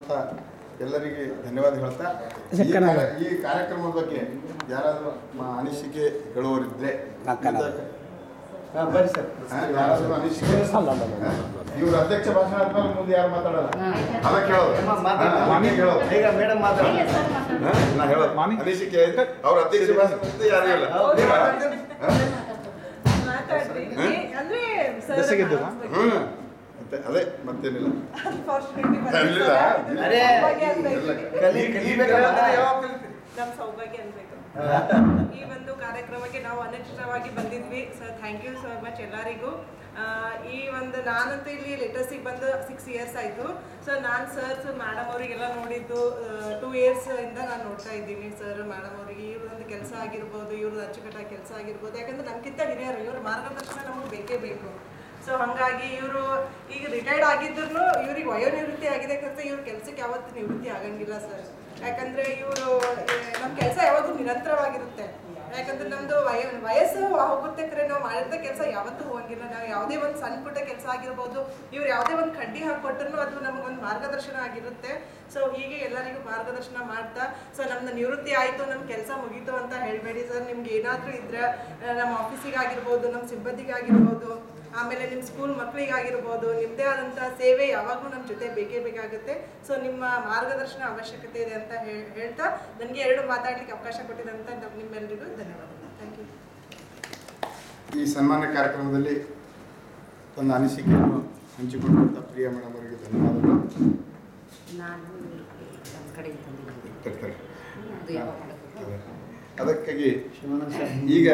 ಎಲ್ಲರಿಗೆ ಧನ್ಯವಾದ ಹೇಳ್ತಾ ಈ ಕಾರ್ಯ- ಈ ಕಾರ್ಯಕ್ರಮದ ಬಗ್ಗೆ ಯಾರಾದರೂ ಮ- ಅನಿಸಿಕೆ ಹೇಳುವವರಿದ್ರೆ ಹಾ, ಬರ್ರಿ ಸರ್ ಹಾ, ಯಾರಾದರೂ ಅನಿಸಿಕೆ ಇವ್ರ ಅಧ್ಯಕ್ಷ ಭಾಷಣ ಆದ್ಮೇಲೆ ಮುಂದೆ ಯಾರು ಮಾತಾಡಲ್ಲ ಅದ ಕೇಳೋದು ಅಮ್ಮ, ಮಾತಾಡಿ. ಹಾ, ಮಾಮಿ ಕೇಳೋದು ಈಗ ಮೇಡಮ್ ಮಾತಾಡಿ ಹಾ, ನಾ ಹೇಳೋದು ಅನಿಸಿಕೆ ಐತೆ ಅವ್ರ ಅಧ್ಯಕ್ಷ ಭಾಷಣ ಮುಂದೆ ಯಾರು ಇಲ್ಲ ನೀವ್ ಮಾತಾಡ್ತೀರಿ? ಹಾ? ಮಾತಾಡ್ರಿ ಹಾ? ಅಂದ್ರೆ ಬೆಚ್ಚಗಿದ್ದು, ಹಾ? ಹ್ಮ್ ಮತ್ತೆ ಅದೇ ಮತ್ತೇನಿಲ್ಲ ಅನ್ಫಾರ್ಚುನೇಟ್ಲಿ ಇರ್ಲಿಲ್ಲ? ಅರೆ, ಇಲ್ಲ. ಕಲಿ ಕಲಿಬೇಕಲ್ಲ ನಮ್ ಸೌಭಾಗ್ಯ ಅನ್ಬೇಕು ಈ ಒಂದು ಕಾರ್ಯಕ್ರಮಕ್ಕೆ ನಾವು ಅನಿಶ್ಚಿತವಾಗಿ ಬಂದಿದ್ವಿ sir thank you so much ಎಲ್ಲರಿಗೂ ಆ, ಈ ಒಂದು ನಾನಂತೂ ಇಲ್ಲಿ ಲೆಟರ್ಸಿಗೆ ಬಂದು ಸಿಕ್ಸ್ ಇಯರ್ಸ್ ಆಯಿತು ಸೊ ನಾನು ಸರ್ಸ್ ಮೇಡಮ್ ಅವರಿಗೆಲ್ಲ ನೋಡಿದ್ದು ಟೂ ಇಯರ್ಸ್ ಇಂದ ನಾನು ನೋಡ್ತಾ ಇದ್ದೀನಿ ಸರ್ ಮೇಡಮ್ ಅವರಿಗೆ ಇವ್ರದೊಂದು ಕೆಲಸ ಆಗಿರ್ಬೋದು ಇವ್ರದ್ದು ಅಚ್ಚುಕಟ್ಟಾಗಿ ಕೆಲಸ ಆಗಿರ್ಬೋದು ಯಾಕಂದ್ರೆ ನಮ್ಗಿಂತ ಹಿರಿಯರು ಇವ್ರ ಮಾರ್ಗದರ್ಶನ ನಮಗೆ ಬೇಕೇ ಬೇಕು ಸೊ ಹಾಗಾಗಿ ಇವರು ಈಗ ರಿಟೈರ್ಡ್ ಆಗಿದ್ರು ಇವ್ರಿಗೆ ವಯೋನಿವೃತ್ತಿ ಆಗಿದೆ ಅಂತ ಇವ್ರ ಕೆಲಸಕ್ಕೆ ಯಾವತ್ತೂ ನಿವೃತ್ತಿ ಆಗಂಗಿಲ್ಲ ಸರ್ ಯಾಕಂದ್ರೆ ಇವರು ನಮ್ಮ ಕೆಲಸ ಯಾವಾಗೂ ನಿರಂತರವಾಗಿರುತ್ತೆ ಯಾಕಂದ್ರೆ ನಮ್ದು ವಯ ವಯಸ್ಸು ಹೋಗುತ್ತೆ ಕರೆ ನಾವು ಮಾಡಿದ ಕೆಲಸ ಯಾವತ್ತೂ ಹೋಗಂಗಿಲ್ಲ ನಾವು ಯಾವುದೇ ಒಂದು ಸಣ್ಣ ಪುಟ್ಟ ಕೆಲಸ ಆಗಿರ್ಬೋದು ಇವ್ರು ಯಾವುದೇ ಒಂದು ಕಡ್ಡಿ ಹಾಕೊಟ್ರು ಅದು ನಮಗೊಂದು ಮಾರ್ಗದರ್ಶನ ಆಗಿರುತ್ತೆ ಸೊ ಹೀಗೆ ಎಲ್ಲರಿಗೂ ಮಾರ್ಗದರ್ಶನ ಮಾಡ್ತಾ ಸೊ ನಮ್ದು ನಿವೃತ್ತಿ ಆಯಿತು ನಮ್ಮ ಕೆಲಸ ಮುಗೀತು ಅಂತ ಹೇಳಬೇಡಿ ಸರ್ ನಿಮ್ಗೆ ಏನಾದರೂ ಇದ್ರೆ ಆ, ನಮ್ಮ ಆಫೀಸಿಗಾಗಿರ್ಬೋದು ನಮ್ಮ ಸಿಬ್ಬಂದಿಗಾಗಿರ್ಬೋದು ಆಮೇಲೆ ನಿಮ್ಮ ಸ್ಕೂಲ್ ಮಕ್ಕಳಿಗಾಗಿರ್ಬೋದು ನಿಮ್ಮದೇ ಆದಂಥ ಸೇವೆ ಯಾವಾಗಲೂ ನಮ್ಮ ಜೊತೆ ಬೇಕೇ ಬೇಕಾಗುತ್ತೆ ಸೊ ನಿಮ್ಮ ಮಾರ್ಗದರ್ಶನ ಅವಶ್ಯಕತೆ ಇದೆ ಅಂತ ಹೇಳ್- ಹೇಳ್ತಾ ನನಗೆ ಎರಡು ಮಾತಾಡ್ಲಿಕ್ಕೆ ಅವಕಾಶ ಕೊಟ್ಟಿದ್ದಂತ ನಿಮ್ಮೆಲ್ಲರಿಗೂ ಧನ್ಯವಾದಗಳು ಥ್ಯಾಂಕ್ ಯು ಈ ಸನ್ಮಾನ ಕಾರ್ಯಕ್ರಮದಲ್ಲಿ ತನ್ನ ಅನಿಸಿಕೆಯನ್ನು ಹಂಚಿಕೊಂಡಂಥ ಪ್ರಿಯ ಮೇಡಮ್ ಅವರಿಗೆ ಧನ್ಯವಾದಗಳು ನಾನು ನಮ್ಮ ಕಡೆಗೆ ಬಂದಿದ್ದೀನಿ ತರ್ತಾರೆ. ಅದು ಯಾವಾಗ ಮಾಡೋದು? ಅದೇ. ಅದಕ್ಕಾಗಿ ಈಗ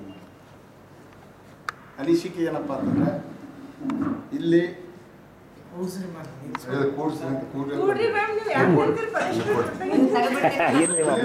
ಅನಿಸಿಕೆ ಏನಪ್ಪ ಅಂತಂದ್ರೆ ಇಲ್ಲಿ ಇದು ಕೂಡ್ಸಿ ಅಂತ ಕೂಡ್ರಿ ಅಂತ ಕೂಡ್ರಿ ಮ್ಯಾಮ್ ನೀವು ಯಾಕೆ ಹೇಳ್ತೀರಿ ಪರಿಷ್ಕೃತ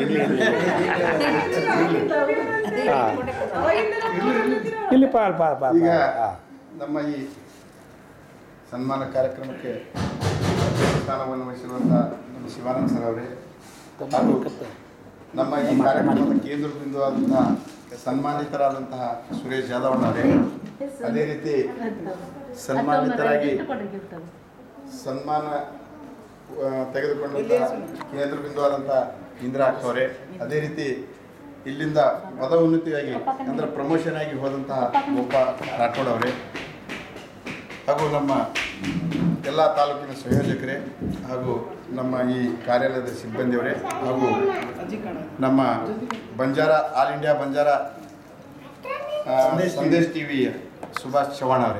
ಇಲ್ಲಿ ಪಾ ಪಾ ಪಾ ಈಗ ನಮ್ಮ ಈ ಸನ್ಮಾನ ಕಾರ್ಯಕ್ರಮಕ್ಕೆ ಸ್ಥಾನವನ್ನು ವಹಿಸಿರುವಂಥ ನಮ್ಮ ಶಿವಾನಂದ ಸರ್ ಅವರೇ ಹಾಗೂ ನಮ್ಮ ಈ ಕಾರ್ಯಕ್ರಮದ ಕೇಂದ್ರ ಬಿಂದು ಆದಂತಹ ಸನ್ಮಾನಿತರಾದಂತಹ ಸುರೇಶ್ ಜಾಧವ್ ಅವರೇ ಅದೇ ರೀತಿ ಸನ್ಮಾನಿತರಾಗಿ ಸನ್ಮಾನ ಆ, ತೆಗೆದುಕೊಂಡಂತಹ ಕೇಂದ್ರ ಬಿಂದು ಆದಂತಹ ಇಂದಿರಾ ಅಕ್ಕ ಅವರೇ ಅದೇ ರೀತಿ ಇಲ್ಲಿಂದ ಪದೋನ್ನತಿಯಾಗಿ ಅಂದ್ರೆ ಪ್ರಮೋಷನ್ ಆಗಿ ಹೋದಂತಹ ಗೋಪ ರಾಠೋಡ್ ಅವರೇ ಹಾಗೂ ನಮ್ಮ ಎಲ್ಲ ತಾಲೂಕಿನ ಸಂಯೋಜಕರೇ ಹಾಗೂ ನಮ್ಮ ಈ ಕಾರ್ಯಾಲಯದ ಸಿಬ್ಬಂದಿಯವರೇ ಹಾಗೂ ನಮ್ಮ ಬಂಜಾರ ಆಲ್ ಇಂಡಿಯಾ ಬಂಜಾರ ಆ, ಸಂದೇಶ್ ಟಿ ವಿ ಸುಭಾಷ್ ಚವ್ಹಾಣ್ ಅವರೇ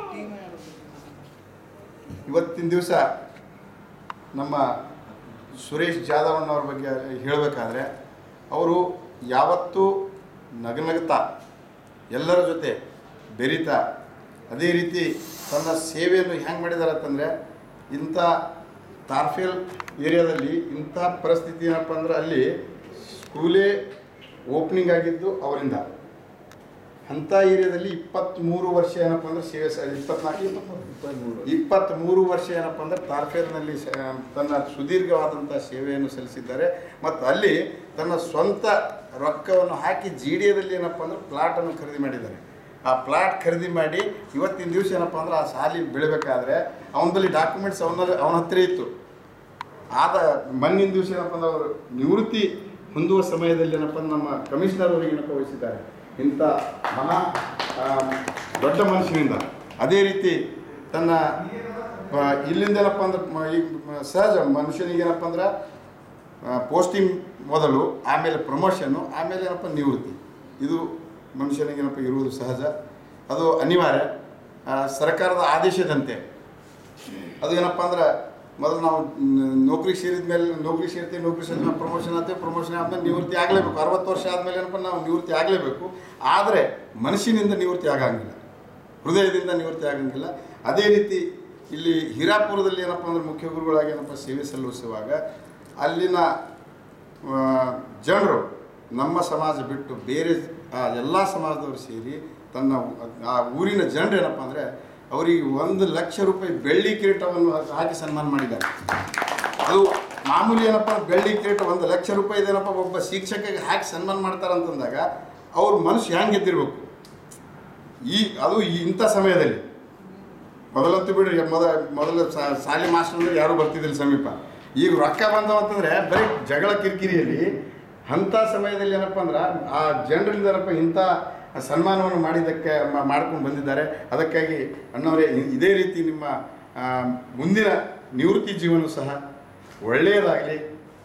ಇವತ್ತಿನ ದಿವಸ ನಮ್ಮ ಸುರೇಶ್ ಜಾಧವಣ್ಣವ್ರ ಬಗ್ಗೆ ಹೇಳಬೇಕಾದ್ರೆ ಅವರು ಯಾವತ್ತೂ ನಗನಗ್ತಾ ಎಲ್ಲರ ಜೊತೆ ಬೆರಿತಾ ಅದೇ ರೀತಿ ತನ್ನ ಸೇವೆಯನ್ನು ಹೆಂಗೆ ಮಾಡಿದ್ದಾರೆ ಅಂತಂದರೆ ಇಂಥ ತಾರ್ಫೇಲ್ ಏರಿಯಾದಲ್ಲಿ ಇಂಥ ಪರಿಸ್ಥಿತಿ ಏನಪ್ಪ ಅಂದ್ರೆ ಅಲ್ಲಿ ಸ್ಕೂಲೇ ಓಪನಿಂಗ್ ಆಗಿದ್ದು ಅವರಿಂದ ಅಂಥ ಏರಿಯಾದಲ್ಲಿ ಇಪ್ಪತ್ತ್ಮೂರು ವರ್ಷ ಏನಪ್ಪ ಅಂದ್ರೆ ಸೇವೆ ಸ ಇಪ್ಪತ್ನಾಲ್ಕು ಇಪ್ಪತ್ತ್ಮೂರು ವರ್ಷ ಏನಪ್ಪ ಅಂದ್ರೆ ತಾರ್ಫೇಲ್ನಲ್ಲಿ ಸ- ತನ್ನ ಸುದೀರ್ಘವಾದಂಥ ಸೇವೆಯನ್ನು ಸಲ್ಲಿಸಿದ್ದಾರೆ ಮತ್ತು ಅಲ್ಲಿ ತನ್ನ ಸ್ವಂತ ರೊಕ್ಕವನ್ನು ಹಾಕಿ ಜಿ ಡಿ ಎದಲ್ಲಿ ಏನಪ್ಪ ಅಂದ್ರೆ ಪ್ಲಾಟನ್ನು ಖರೀದಿ ಮಾಡಿದ್ದಾರೆ ಆ ಪ್ಲಾಟ್ ಖರೀದಿ ಮಾಡಿ ಇವತ್ತಿನ ದಿವಸ ಏನಪ್ಪ ಅಂದ್ರೆ ಆ ಸಾಲಿ ಬೆಳಿಬೇಕಾದ್ರೆ ಅವನ ಬಳಿ ಡಾಕ್ಯುಮೆಂಟ್ಸ್ ಅವನಲ್ಲಿ ಅವನ ಹತ್ತಿರ ಇತ್ತು ಆದ ಮಣ್ಣಿನ ದಿವಸ ಏನಪ್ಪ ಅಂದ್ರೆ ಅವರು ನಿವೃತ್ತಿ ಹೊಂದುವ ಸಮಯದಲ್ಲಿ ಏನಪ್ಪ ಅಂದ್ರೆ ನಮ್ಮ ಕಮಿಷನರ್ ಅವರಿಗೆ ಏನಪ್ಪ ವಹಿಸಿದ್ದಾರೆ ಇಂಥ ಮಹಾ ಆ, ದೊಡ್ಡ ಮನುಷ್ಯನಿಂದ ಅದೇ ರೀತಿ ತನ್ನ ಆ, ಇಲ್ಲಿಂದ ಏನಪ್ಪ ಅಂದ್ರೆ ಮ- ಈ ಮ- ಸಹಜ ಮನುಷ್ಯನಿಗೆ ಏನಪ್ಪ ಅಂದ್ರೆ ಪೋಸ್ಟಿಂಗ್ ಮೊದಲು ಆಮೇಲೆ ಪ್ರಮೋಷನ್ನು ಆಮೇಲೆ ಏನಪ್ಪ ನಿವೃತ್ತಿ ಇದು ಮನುಷ್ಯನಿಗೆ ಏನಪ್ಪ ಇರುವುದು ಸಹಜ ಅದು ಅನಿವಾರ್ಯ ಆ, ಸರ್ಕಾರದ ಆದೇಶದಂತೆ ಅದು ಏನಪ್ಪ ಅಂದ್ರೆ ಮೊದಲು ನಾವು ನ- ನೌಕರಿ ಸೇರಿದ ಮೇಲೆ ನೌಕರಿ ಸೇರ್ತೀವಿ ನೌಕರಿ ಸೇರಿದ ಮೇಲೆ ಪ್ರಮೋಷನ್ ಆಗ್ತೀವಿ ಪ್ರಮೋಷನ್ ಆದ್ಮೇಲೆ ನಿವೃತ್ತಿ ಆಗಲೇಬೇಕು ಅರವತ್ತು ವರ್ಷ ಆದಮೇಲೆ ಏನಪ್ಪ ನಾವು ನಿವೃತ್ತಿ ಆಗಲೇಬೇಕು ಆದರೆ ಮನಸ್ಸಿನಿಂದ ನಿವೃತ್ತಿ ಆಗಂಗಿಲ್ಲ ಹೃದಯದಿಂದ ನಿವೃತ್ತಿ ಆಗಂಗಿಲ್ಲ ಅದೇ ರೀತಿ ಇಲ್ಲಿ ಹಿರಾಪುರದಲ್ಲಿ ಏನಪ್ಪ ಅಂದ್ರೆ ಮುಖ್ಯ ಗುರುಗಳಾಗಿ ಏನಪ್ಪ ಸೇವೆ ಸಲ್ಲಿಸುವಾಗ ಅಲ್ಲಿನ ಆ, ಜನರು ನಮ್ಮ ಸಮಾಜ ಬಿಟ್ಟು ಬೇರೆ ಎಲ್ಲ ಸಮಾಜದವರು ಸೇರಿ ತನ್ನ ಆ ಊರಿನ ಜನರು ಏನಪ್ಪ ಅಂದರೆ ಅವರಿಗೆ ಒಂದು ಲಕ್ಷ ರೂಪಾಯಿ ಬೆಳ್ಳಿ ಕಿರೀಟವನ್ನು ಹಾಕಿ ಸನ್ಮಾನ ಮಾಡಿದ್ದಾರೆ ಅದು ಮಾಮೂಲಿ ಏನಪ್ಪ ಬೆಳ್ಳಿ ಕಿರೀಟ ಒಂದು ಲಕ್ಷ ರೂಪಾಯಿ ಏನಪ್ಪ ಒಬ್ಬ ಶಿಕ್ಷಕಿಗೆ ಹಾಕಿ ಸನ್ಮಾನ ಮಾಡ್ತಾರಂತಂದಾಗ ಅವ್ರ ಮನಸ್ಸು ಹೆಂಗೆ ಗೆದ್ದಿರ್ಬೇಕು ಈ ಅದು ಈ ಇಂಥ ಸಮಯದಲ್ಲಿ ಮೊದಲಂತೂ ಬಿಡ್ರಿ ಮೊದ ಮೊದಲು ಸಾ- ಶಾಲೆ ಮಾಸ್ಟರ್ ಅಂದ್ರೆ ಯಾರೂ ಬರ್ತಿದ್ದಿಲ್ಲ ಸಮೀಪ ಈಗ ರೊಕ್ಕ ಬಂದವು ಅಂತಂದರೆ ಬರೀ ಜಗಳ ಕಿರಿಕಿರಿಯಲ್ಲಿ ಅಂಥ ಸಮಯದಲ್ಲಿ ಏನಪ್ಪ ಅಂದ್ರೆ ಆ ಜನರಿಂದ ಏನಪ್ಪ ಇಂಥ ಸನ್ಮಾನವನ್ನು ಮಾಡಿದ್ದಕ್ಕೆ ಮ- ಮಾಡ್ಕೊಂಡು ಬಂದಿದ್ದಾರೆ ಅದಕ್ಕಾಗಿ ಅಣ್ಣವರೇ ಇ- ಇದೇ ರೀತಿ ನಿಮ್ಮ ಆ, ಮುಂದಿನ ನಿವೃತ್ತಿ ಜೀವನ ಸಹ ಒಳ್ಳೆಯದಾಗಲಿ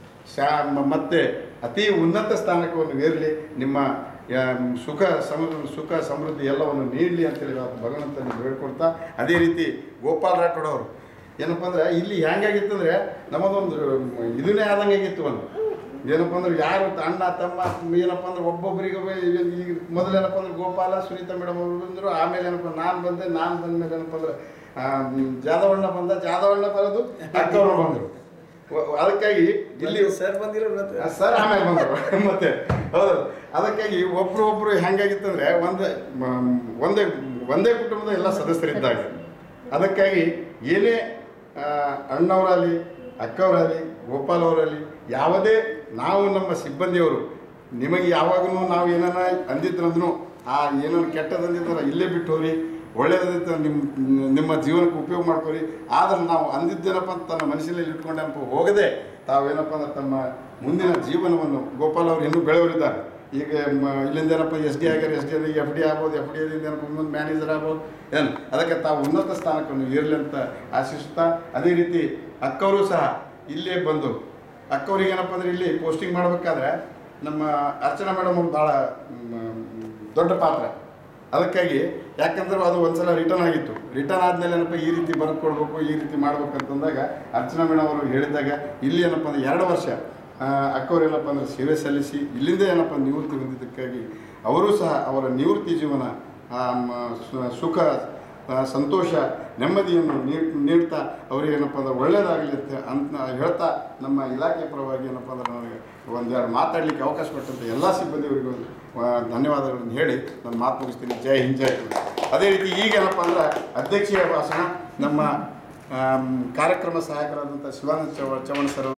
ಶಾ ಮ- ಮತ್ತೆ ಅತಿ ಉನ್ನತ ಸ್ಥಾನಕ್ಕೆ ಏರಲಿ ನಿಮ್ಮ ಆ, ಸುಖ ಸಮೃದ್ಧಿ ಸುಖ ಸಮೃದ್ಧಿ ಎಲ್ಲವನ್ನು ನೀಡಲಿ ಅಂತೇಳಿ ಇವತ್ತು ಭಗವಂತನ ಬೇಡ್ಕೊಳ್ತಾ ಅದೇ ರೀತಿ ಗೋಪಾಲ್ ರಾಠೋಡ್ ಅವರು ಏನಪ್ಪ ಅಂದ್ರೆ ಇಲ್ಲಿ ಹೆಂಗಾಗಿತ್ತಂದ್ರೆ ನಮ್ಮದೊಂದು ಇದನ್ನೇ ಆದಂಗೆ ಆಗಿತ್ತು ಒಂದು ಏನಪ್ಪ ಅಂದ್ರೆ ಯಾರು ಅಣ್ಣ ತಮ್ಮ ಏನಪ್ಪ ಅಂದ್ರೆ ಒಬ್ಬೊಬ್ಬರಿಗೆ ಒಬ್ಬ ಈಗ- ಈಗ ಮೊದಲೇನಪ್ಪ ಅಂದ್ರೆ ಗೋಪಾಲ ಸುನೀತಾ ಮೇಡಮ್ ಅವರು ಬಂದರು ಆಮೇಲೆ ಏನಪ್ಪ ನಾನು ಬಂದೆ ನಾನು ಬಂದ ಮೇಲೆ ಏನಪ್ಪ ಅಂದ್ರೆ ಆ, ಜಾದವಣ್ಣ ಬಂದ ಜಾದವಣ್ಣ ಬರೋದು ಅಕ್ಕವ್ರು ಬಂದರು ಅದಕ್ಕಾಗಿ ಇಲ್ಲಿ ಸರ್ ಬಂದಿರೋ ಸರ್ ಆಮೇಲೆ ಬಂದರು ಮತ್ತೆ ಹೌದು ಅದಕ್ಕಾಗಿ ಒಬ್ರು ಒಬ್ರು ಹೆಂಗಾಗಿತ್ತಂದ್ರೆ ಒಂದೇ ಮ- ಒಂದೇ ಒಂದೇ ಕುಟುಂಬದ ಎಲ್ಲ ಸದಸ್ಯರಿದ್ದಾಗ ಅದಕ್ಕಾಗಿ ಏನೇ ಆ, ಅಣ್ಣವರಾಗಲಿ ಅಕ್ಕವರಾಗಲಿ ಗೋಪಾಲ್ ಅವರಲ್ಲಿ ಯಾವುದೇ ನಾವು ನಮ್ಮ ಸಿಬ್ಬಂದಿಯವರು ನಿಮಗೆ ಯಾವಾಗಲೂ ನಾವು ಏನಾರ ಅಂದಿದ್ರಂದ್ರೂ ಆ ಏನಾರು ಕೆಟ್ಟದಂದಿದ್ರೆ ಇಲ್ಲೇ ಬಿಟ್ಟು ಹೋಗ್ರಿ ಒಳ್ಳೇದಂತ ನಿಮ್ಮ ನಿಮ್ಮ ಜೀವನಕ್ಕೆ ಉಪಯೋಗ ಮಾಡ್ಕೊರಿ ಆದ್ರೆ ನಾವು ಅಂದಿದ್ದೇನಪ್ಪ ಅಂತ ತನ್ನ ಮನಸ್ಸಿನಲ್ಲಿ ಇಟ್ಕೊಂಡಂಪ ಹೋಗದೆ ತಾವೇನಪ್ಪ ಅಂದ್ರೆ ತಮ್ಮ ಮುಂದಿನ ಜೀವನವನ್ನು ಗೋಪಾಲ್ ಅವರು ಇನ್ನೂ ಬೆಳೆಯವರಿದ್ದಾರೆ ಈಗ ಮ- ಇಲ್ಲಿಂದ ಏನಪ್ಪ ಎಸ್ ಡಿ ಆಗ್ಯಾರ ಎಸ್ ಡಿ ಎಫ್ ಡಿ ಆಗ್ಬೋದು ಎಫ್ ಡಿ ಏನಪ್ಪ ಮುಂದೆ ಮ್ಯಾನೇಜರ್ ಆಗ್ಬೋದು ಏನು ಅದಕ್ಕೆ ತಾವು ಉನ್ನತ ಸ್ಥಾನಕ್ಕೆ ಇರಲಿ ಅಂತ ಆಶಿಸುತ್ತಾ ಅದೇ ರೀತಿ ಅಕ್ಕವರು ಸಹ ಇಲ್ಲೇ ಬಂದು ಅಕ್ಕವ್ರಿಗೆ ಏನಪ್ಪ ಅಂದ್ರೆ ಇಲ್ಲಿ ಪೋಸ್ಟಿಂಗ್ ಮಾಡಬೇಕಾದ್ರೆ ನಮ್ಮ ಅರ್ಚನಾ ಮೇಡಮ್ ಒಂದು ಭಾಳ ಮ್, ದೊಡ್ಡ ಪಾತ್ರ ಅದಕ್ಕಾಗಿ ಯಾಕಂದ್ರೆ ಅದು ಒಂದ್ಸಲ ರಿಟರ್ನ್ ಆಗಿತ್ತು ರಿಟರ್ನ್ ಆದಮೇಲೆ ಏನಪ್ಪ ಈ ರೀತಿ ಬರ್ಕೊಡ್ಬೇಕು ಈ ರೀತಿ ಮಾಡ್ಬೇಕು ಅಂತಂದಾಗ ಅರ್ಚನಾ ಮೇಡಮ್ ಅವರು ಹೇಳಿದಾಗ ಇಲ್ಲಿ ಏನಪ್ಪ ಅಂದ್ರೆ ಎರಡು ವರ್ಷ ಆ, ಅಕ್ಕವ್ರು ಏನಪ್ಪ ಅಂದ್ರೆ ಸೇವೆ ಸಲ್ಲಿಸಿ ಇಲ್ಲಿಂದ ಏನಪ್ಪ ನಿವೃತ್ತಿ ಹೊಂದಿದ್ದಕ್ಕಾಗಿ ಅವರು ಸಹ ಅವರ ನಿವೃತ್ತಿ ಜೀವನ ಆ, ಮ- ಸು- ಸುಖ ಆ, ಸಂತೋಷ ನೆಮ್ಮದಿಯನ್ನು ನೀಡ್- ನೀಡ್ತಾ ಅವರಿಗೆ ಏನಪ್ಪ ಅಂದ್ರೆ ಒಳ್ಳೆಯದಾಗಲಿ ಅಂತ ಅಂತ ಹೇಳ್ತಾ ನಮ್ಮ ಇಲಾಖೆ ಪರವಾಗಿ ಏನಪ್ಪ ಅಂದ್ರೆ ನನಗೆ ಒಂದೆರಡು ಮಾತಾಡಲಿಕ್ಕೆ ಅವಕಾಶ ಕೊಟ್ಟಂಥ ಎಲ್ಲ ಸಿಬ್ಬಂದಿಯವರಿಗೂ ಆ, ಧನ್ಯವಾದಗಳನ್ನು ಹೇಳಿ ನಾನು ಮಾತು ಮುಗಿಸ್ತೀನಿ ಜೈ ಹಿಂದ್ ಜೈ ಕನ್ನಡ. ಅದೇ ರೀತಿ ಈಗ ಏನಪ್ಪ ಅಂದ್ರೆ ಅಧ್ಯಕ್ಷೀಯ ಭಾಷಣ ನಮ್ಮ ಆಮ್, ಕಾರ್ಯಕ್ರಮ ಸಹಾಯಕರಾದಂಥ ಶಿವಾನಂದ ಚವ ಚವಣ ಸರ್